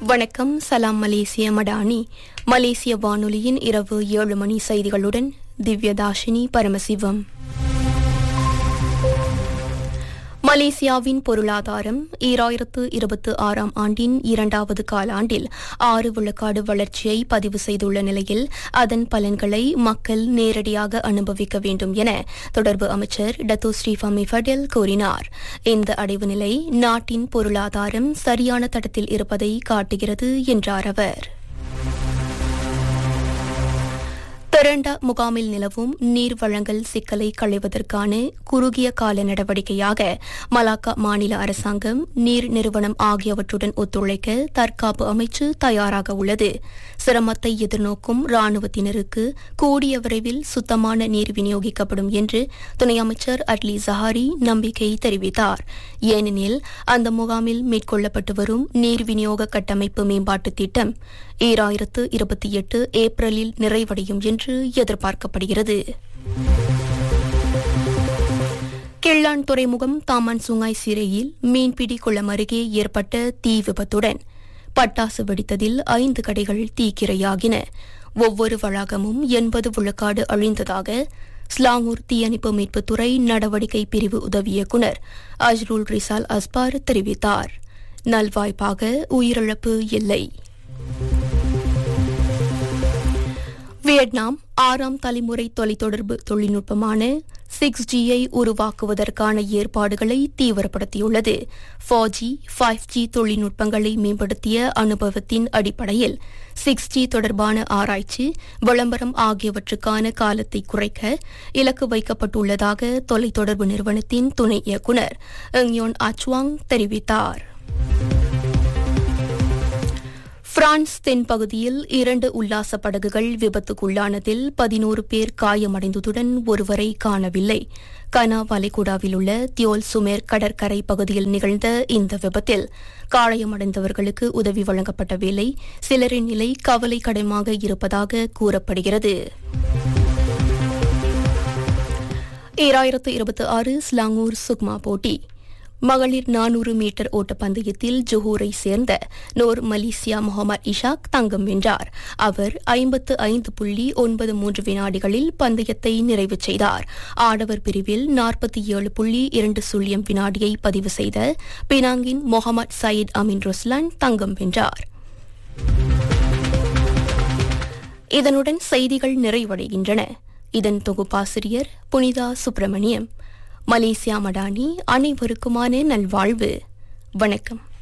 வணக்கம் சலாம் மலேசிய மடானி மலேசிய வானொலியின் இரவு ஏழு மணி செய்திகளுடன் திவ்யதாஷினி பரமசிவம் மலேசியாவின் பொருளாதாரம் ஈராயிரத்து இருபத்தி ஆறாம் ஆண்டின் இரண்டாவது காலாண்டில் ஆறு விழுக்காடு வளர்ச்சியை பதிவு செய்துள்ள நிலையில் அதன் பலன்களை மக்கள் நேரடியாக அனுபவிக்க வேண்டும் என தொடர்பு அமைச்சர் டத்து ஸ்ரீஃபமி ஃபடேல் கூறினார் இந்த அடைவு நிலை நாட்டின் பொருளாதாரம் சரியான தடத்தில் இருப்பதை காட்டுகிறது என்றார் அவர் திரண்ட முகாமில் நிலவும் நீர் வழங்கல் சிக்கலை களைவதற்கான குறுகிய கால நடவடிக்கையாக மலாக்கா மாநில அரசாங்கம் நீர் நிறுவனம் ஆகியவற்றுடன் ஒத்துழைக்க தற்காப்பு அமைச்சு தயாராக உள்ளது சிரமத்தை எதிர்நோக்கும் ராணுவத்தினருக்கு கூடிய விரைவில் சுத்தமான நீர் விநியோகிக்கப்படும் என்று துணை அமைச்சர் அட்லி ஜஹாரி நம்பிக்கை தெரிவித்தார் ஏனெனில் அந்த முகாமில் மேற்கொள்ளப்பட்டு வரும் நீர் விநியோக கட்டமைப்பு மேம்பாட்டு திட்டம் ஈராயிரத்து இருபத்தி எட்டு ஏப்ரலில் நிறைவடையும் என்று எதிர்பார்க்கப்படுகிறது கிள்ளான் துறைமுகம் தாமன் சுங்காய் சிறையில் மீன்பிடி குளம் அருகே ஏற்பட்ட தீ விபத்துடன் பட்டாசு வெடித்ததில் ஐந்து கடைகள் தீக்கிரையாகின ஒவ்வொரு வளாகமும் எண்பது விழுக்காடு அழிந்ததாக ஸ்லாங்கூர் தீயணைப்பு மீட்புத்துறை நடவடிக்கை பிரிவு உதவி இயக்குநர் அஜ்ருல் ரிசால் அஸ்பார் தெரிவித்தார் நல்வாய்ப்பாக உயிரிழப்பு இல்லை வியட்நாம் ஆறாம் தலைமுறை தொலைத்தொடர்பு தொழில்நுட்பமான சிக்ஸ் ஜியை உருவாக்குவதற்கான ஏற்பாடுகளை தீவிரப்படுத்தியுள்ளது ஃபோர் ஜி ஃபைவ் ஜி தொழில்நுட்பங்களை மேம்படுத்திய அனுபவத்தின் அடிப்படையில் சிக்ஸ் ஜி தொடர்பான ஆராய்ச்சி விளம்பரம் ஆகியவற்றுக்கான காலத்தை குறைக்க இலக்கு வைக்கப்பட்டுள்ளதாக தொலைத்தொடர்பு நிறுவனத்தின் துணை இயக்குநர் எங்யோன் அச்வாங் தெரிவித்தார் பிரான்ஸ் தென்பகுதியில் இரண்டு உல்லாச படகுகள் விபத்துக்குள்ளானதில் பதினோரு பேர் காயமடைந்ததுடன் ஒருவரை காணவில்லை கனா வளைகுடாவில் உள்ள தியோல் சுமேர் கடற்கரை பகுதியில் நிகழ்ந்த இந்த விபத்தில் காயமடைந்தவர்களுக்கு உதவி வழங்கப்பட்ட வேளை சிலரின் நிலை கவலைக்கிடமாக இருப்பதாக கூறப்படுகிறது ஈராயிரத்து இருபத்தி ஆறு ஸ்லாங்கூர் சுக்மா போட்டி மகளிர் நானூறு மீட்டர் ஓட்டப்பந்தயத்தில் ஜொஹூரை சேர்ந்த நோர் மலேசியா முகமது இஷாக் தங்கம் வென்றார் அவர் ஐம்பத்து ஐந்து புள்ளி ஒன்பது மூன்று வினாடிகளில் பந்தயத்தை நிறைவு செய்தார் ஆடவர் பிரிவில் நாற்பத்தி ஏழு புள்ளி இரண்டு சுழியம் வினாடியை பதிவு செய்த பினாங்கின் முகமது சயீத் அமின் ருஸ்லான் தங்கம் வென்றார் இதனுடன் செய்திகள் நிறைவடைகின்றன இதன் தொகுப்பாசிரியர் புனிதா சுப்பிரமணியம் மலேசியா மடானி அனைவருக்குமான நல்வாழ்வு வணக்கம்